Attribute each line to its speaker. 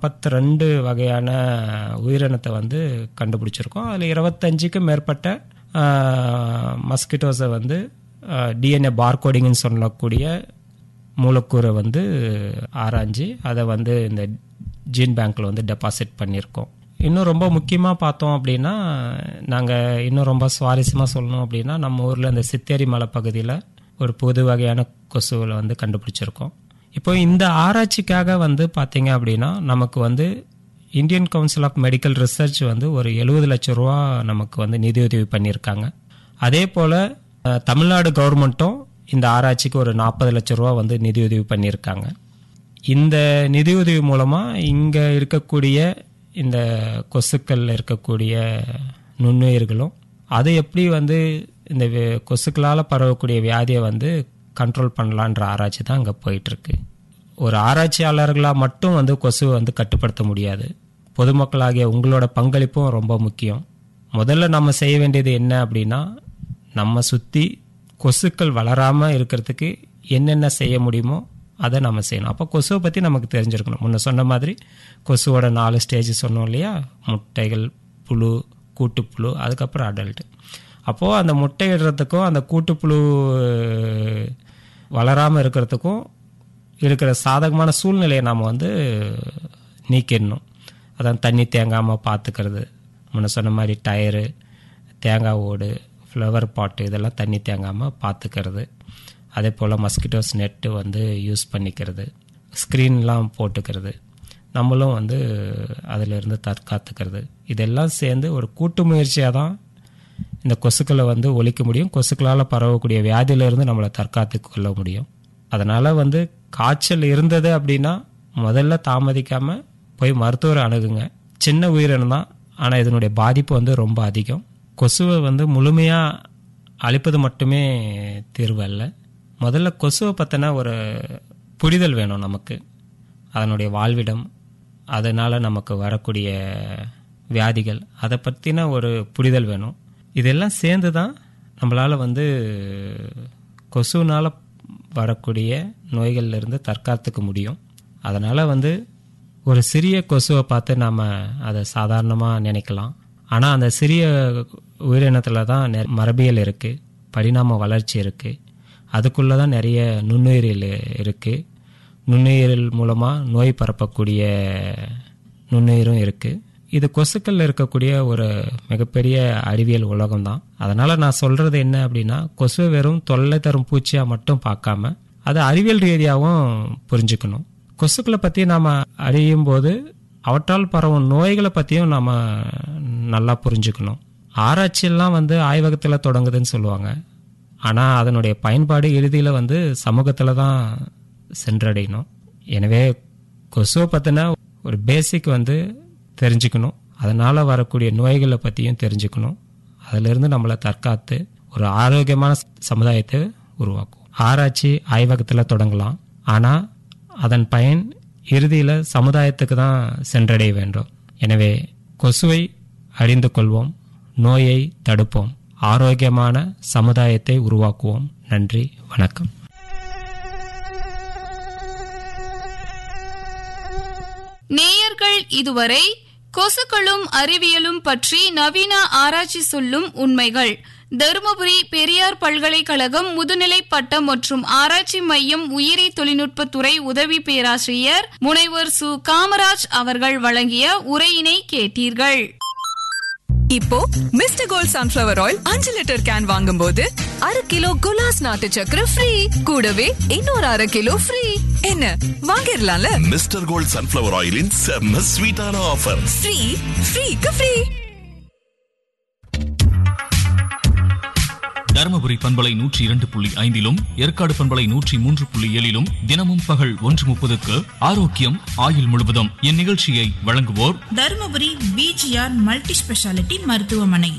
Speaker 1: முப்பத்தி ரெண்டு வகையான உயிரினத்தை வந்து கண்டுபிடிச்சிருக்கோம் அதில் இருபத்தஞ்சுக்கும் மேற்பட்ட மஸ்கிட்டோஸை வந்து டிஎன்ஏ பார்கோடிங்னு சொல்லக்கூடிய மூலக்கூறை வந்து ஆராய்ஞ்சு அதை வந்து இந்த ஜீன் பேங்க்கில் வந்து டெபாசிட் பண்ணியிருக்கோம் இன்னும் ரொம்ப முக்கியமாக பார்த்தோம் அப்படின்னா நாங்கள் இன்னும் ரொம்ப சுவாரஸ்யமாக சொல்லணும் அப்படின்னா நம்ம ஊரில் இந்த சித்தேரி மலை பகுதியில் ஒரு புது வகையான கொசுவில் வந்து கண்டுபிடிச்சிருக்கோம் இப்போ இந்த ஆராய்ச்சிக்காக வந்து பார்த்தீங்க அப்படின்னா நமக்கு வந்து Indian council of medical research வந்து ஒரு எழுபது லட்சம் ரூபா நமக்கு வந்து நிதியுதவி பண்ணியிருக்காங்க அதே போல் தமிழ்நாடு கவர்மெண்ட்டும் இந்த ஆராய்ச்சிக்கு ஒரு நாற்பது லட்சம் ரூபா வந்து நிதியுதவி பண்ணியிருக்காங்க இந்த நிதியுதவி மூலமாக இங்கே இருக்கக்கூடிய இந்த கொசுக்களில் இருக்கக்கூடிய நுண்ணுயிர்களும் அது எப்படி வந்து இந்த கொசுக்களால் பரவக்கூடிய வியாதியை வந்து கண்ட்ரோல் பண்ணலான்ற ஆராய்ச்சி தான் அங்கே போயிட்டுருக்கு ஒரு ஆராய்ச்சியாளர்களாக மட்டும் வந்து கொசுவை வந்து கட்டுப்படுத்த முடியாது பொதுமக்களாகிய உங்களோட பங்களிப்பும் ரொம்ப முக்கியம் முதல்ல நம்ம செய்ய வேண்டியது என்ன அப்படின்னா நம்ம சுற்றி கொசுக்கள் வளராமல் இருக்கிறதுக்கு என்னென்ன செய்ய முடியுமோ அதை நம்ம செய்யணும் அப்போ கொசுவை பற்றி நமக்கு தெரிஞ்சிருக்கணும் முன்ன சொன்ன மாதிரி கொசுவோட நாலு ஸ்டேஜ் சொன்னோம் இல்லையா முட்டைகள் புழு கூட்டுப்புழு அதுக்கப்புறம் அடல்ட்டு அப்போது அந்த முட்டையிடுறதுக்கும் அந்த கூட்டுப்புழு வளராமல் இருக்கிறதுக்கும் இருக்கிற சாதகமான சூழ்நிலையை நாம் வந்து நீக்கிடணும் அதான் தண்ணி தேங்காமல் பார்த்துக்கிறது முன்ன சொன்ன மாதிரி டயரு தேங்காய் ஓடு ஃப்ளவர் பாட்டு இதெல்லாம் தண்ணி தேங்காமல் பார்த்துக்கிறது அதே போல் மஸ்கிட்டோஸ் நெட்டு வந்து யூஸ் பண்ணிக்கிறது ஸ்க்ரீன்லாம் போட்டுக்கிறது நம்மளும் வந்து அதிலிருந்து தற்காத்துக்கிறது இதெல்லாம் சேர்ந்து ஒரு கூட்டு முயற்சியாக தான் இந்த கொசுக்களை வந்து ஒழிக்க முடியும் கொசுக்களால் பரவக்கூடிய வியாதியிலிருந்து நம்மளை தற்காத்து கொள்ள முடியும் அதனால் வந்து காய்ச்சல் இருந்தது அப்படின்னா முதல்ல தாமதிக்காமல் போய் மருத்துவரை அணுகுங்க சின்ன உயிரினம் தான் ஆனால் இதனுடைய பாதிப்பு வந்து ரொம்ப அதிகம் கொசுவை வந்து முழுமையாக அழிப்பது மட்டுமே தீர்வு அல்ல முதல்ல கொசுவை பற்றின ஒரு புரிதல் வேணும் நமக்கு அதனுடைய வாழ்விடம் அதனால் நமக்கு வரக்கூடிய வியாதிகள் அதை பற்றின ஒரு புரிதல் வேணும் இதெல்லாம் சேர்ந்து தான் நம்மளால் வந்து கொசுனால் வரக்கூடிய நோய்கள்லேருந்து தற்காத்துக்க முடியும் அதனால் வந்து ஒரு சிறிய கொசுவை பார்த்து நாம் அதை சாதாரணமாக நினைக்கலாம் ஆனால் அந்த சிறிய உயிரினத்தில் தான் நெ மரபியல் இருக்குது பரிணாம வளர்ச்சி இருக்குது அதுக்குள்ளே தான் நிறைய நுண்ணுயிரியல் இருக்குது நுண்ணுயிரியல் மூலமாக நோய் பரப்பக்கூடிய நுண்ணுயிரும் இருக்குது இது கொசுக்கள் இருக்கக்கூடிய ஒரு மிகப்பெரிய அறிவியல் உலகம் தான் அதனால் நான் சொல்கிறது என்ன அப்படின்னா கொசுவை வெறும் தொல்லை தரும் பூச்சியாக மட்டும் பார்க்காம அதை அறிவியல் ரீதியாகவும் புரிஞ்சுக்கணும் கொசுக்களை பற்றி நாம் அறியும் போது அவற்றால் பரவும் நோய்களை பற்றியும் நாம் நல்லா புரிஞ்சுக்கணும் ஆராய்ச்சியெல்லாம் வந்து ஆய்வகத்தில் தொடங்குதுன்னு சொல்லுவாங்க ஆனால் அதனுடைய பயன்பாடு இறுதியில் வந்து சமூகத்தில் தான் சென்றடையணும் எனவே கொசுவை பற்றின ஒரு பேசிக் வந்து தெரிஞ்சுக்கணும் அதனால் வரக்கூடிய நோய்களை பற்றியும் தெரிஞ்சுக்கணும் அதிலிருந்து நம்மளை தற்காத்து ஒரு ஆரோக்கியமான சமுதாயத்தை உருவாக்கும் ஆராய்ச்சி ஆய்வகத்தில் தொடங்கலாம் ஆனால் அதன் பயன் இறுதியில் சமுதாயத்துக்கு தான் சென்றடைய வேண்டும் எனவே கொசுவை அறிந்து கொள்வோம் நோயை தடுப்போம் ஆரோக்கியமான சமுதாயத்தை உருவாக்குவோம் நன்றி வணக்கம்
Speaker 2: நேயர்கள் இதுவரை கொசுக்களும் அறிவியலும் பற்றி நவீன ஆராய்ச்சி சொல்லும் உண்மைகள் தருமபுரி பெரியார் பல்கலைக்கழகம் முதுநிலை பட்டம் மற்றும் ஆராய்ச்சி மையம் உயிரி தொழில்நுட்பத்துறை உதவி பேராசிரியர் முனைவர் சு காமராஜ் அவர்கள் வழங்கிய உரையினை கேட்டீர்கள்
Speaker 3: இப்போ மிஸ்டர் கோல்ட் சன்ஃபிளவர் ஆயில் அஞ்சு லிட்டர் கேன் வாங்கும்போது அரை கிலோ குலாஸ் நாட்டு சக்கரை ஃப்ரீ கூடவே இன்னொரு அரை கிலோ ஃப்ரீ என்ன வாங்கிடலாம்ல
Speaker 4: மிஸ்டர் கோல்ட் சன்ஃபிளவர் ஆயிலின் செம்ம ஸ்வீட்டான ஆஃபர்
Speaker 3: ஃப்ரீ ஃப்ரீக்கு ஃப்ரீ
Speaker 5: தருமபுரி பண்பலை நூற்றி இரண்டு புள்ளி ஐந்திலும் ஏற்காடு பண்பலை நூற்றி மூன்று புள்ளி ஏழிலும் தினமும் பகல் ஒன்று முப்பதுக்கு ஆரோக்கியம் ஆயுள் முழுவதும் இந்நிகழ்ச்சியை வழங்குவோர்
Speaker 6: தருமபுரி பிஜிஆர் மல்டி ஸ்பெஷாலிட்டி மருத்துவமனை